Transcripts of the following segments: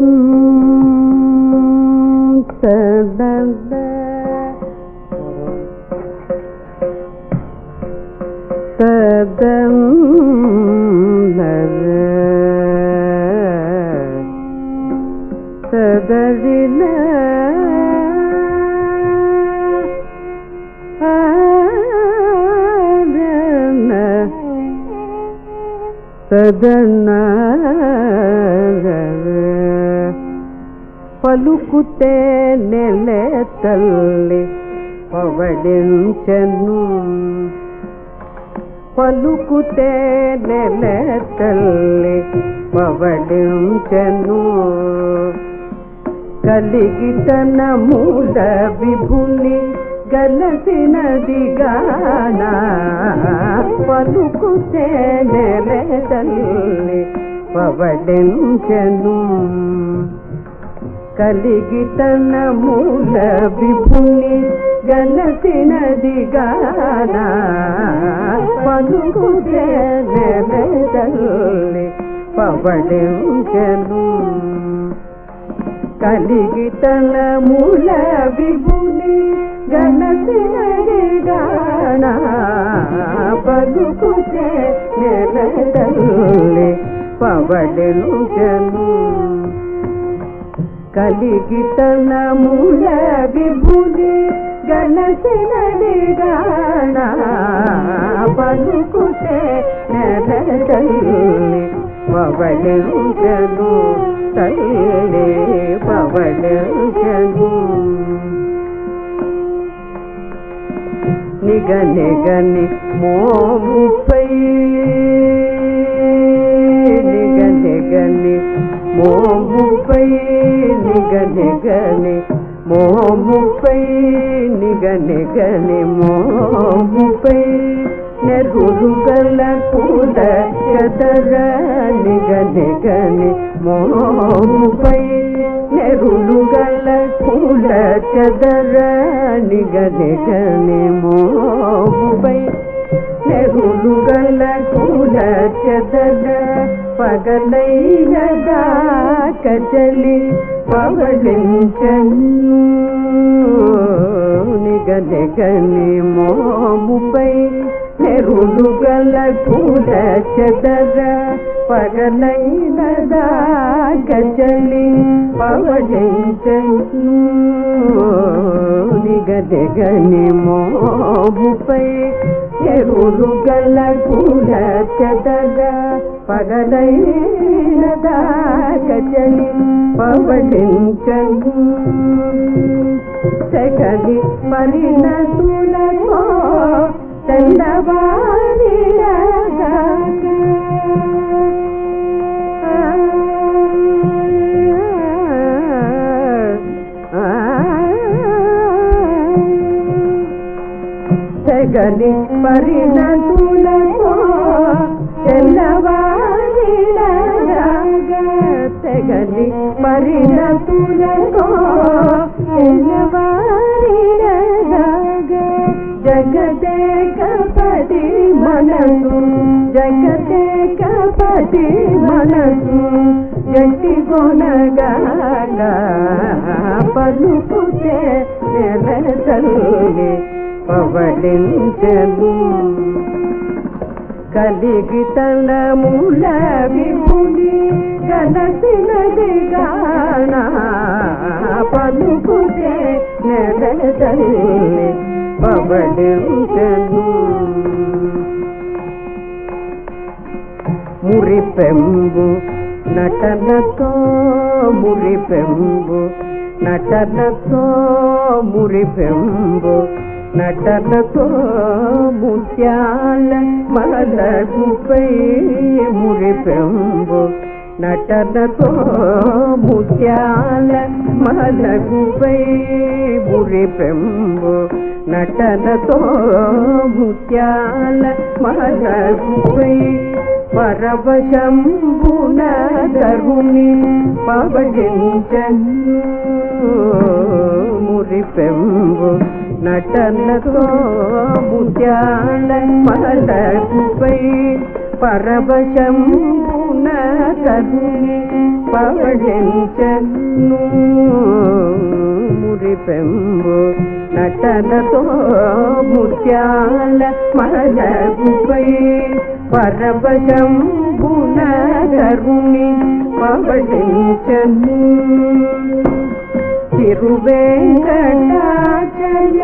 సదరిన సదన పలుకుతే నెల తల్లి పవడించను పలుకుతే నెల తల్లి పవడించను కలిగి తన మూల విభుని గలసినది గానా పలుకుతే నెల తల్లి పవడించను కలిగి తన మూల విభుని గలసినది గానా పలుకుతే నెలదల్లి పవడించను కలిగి తన మూల విభుని గలసినది గానా పలుకుతే నెలదల్లి పవడించను కలిగి తన మూల విభుని గలసినది గానా పలుకుతే నెలదల్లి పవడించను తల్లి పవడించను నిగ నిగని మోముపై నిగ నిగని మోముపై నిగ నిగని మోముపై నిగ నిగని మోముపై నెరుడు గల పూల చదర నిగ నిగని మోముపై నెరుడు గల పూల చదర నిగ నిగని మోముపై నెరుడు గల పూల చదర పగలైన కచలి పవళించను నిగ నిగని మోముపై నెరుడు గల పూల చదర పగలైన గజలి పవళించను నిగ నిగని మోముపై ఎరుడు గల పూల చదర పగలైన గజలి పవళించను సగలి పరిణ తులకో తెల్లవారి తెగలి పరిణ తులకో తెల్లవారి తెగలి పరిణ తులకో తెల్లవారి జగదేకపతి మనసు జగదేకపతి మనసు జట్టి కొనగా పలుకుతే నెలతల్లి పవడించను కలిగి తన మూల విభుని గలసినది గానా పలుకుతే నెలతల్లి పవడించను మురిపెంబు నటనతో మురిపెంబు నటనతో మురిపెంబు నటనతో ముత్యాల మలగుపై మురిపెంబు నటనతో ముత్యాల మలగుపై మురిపెంబు నటనతో ముత్యాల మలగుపై పరవశంబున ధరుని పవడించను మురిపెంబు నటనతో ముత్యాల మలగుపై పరవశంబున ధరుని పవళించను మురిపెంబు నటనతో ముత్యాల మలగుపై పరవశంబున కరుణి పవళించను తిరువేంకటాచల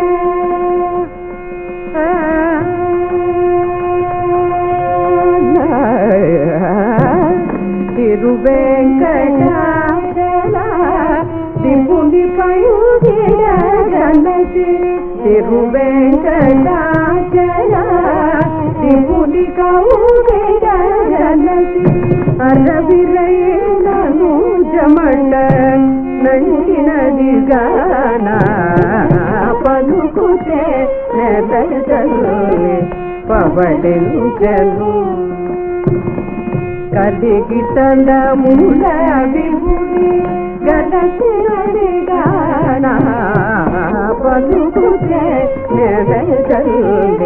తిరువేంకటాచల దిపుని పయుగిడగనసి తిరువేంకటాచల దిపుని కౌగిడగనసి అరవిరైనను జమండ నండినది గానా పలుకుతే నెదలు పవడించను కలిగి తండముల విభుని గడసినది గానా పలుకుతే నెదలు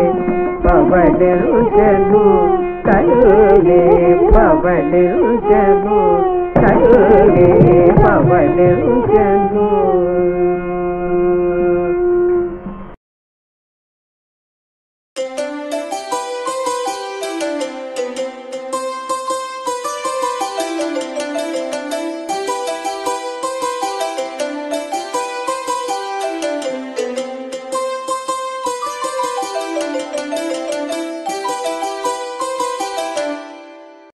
పవడించను కల్గే పవడించను కల్గే పవడించను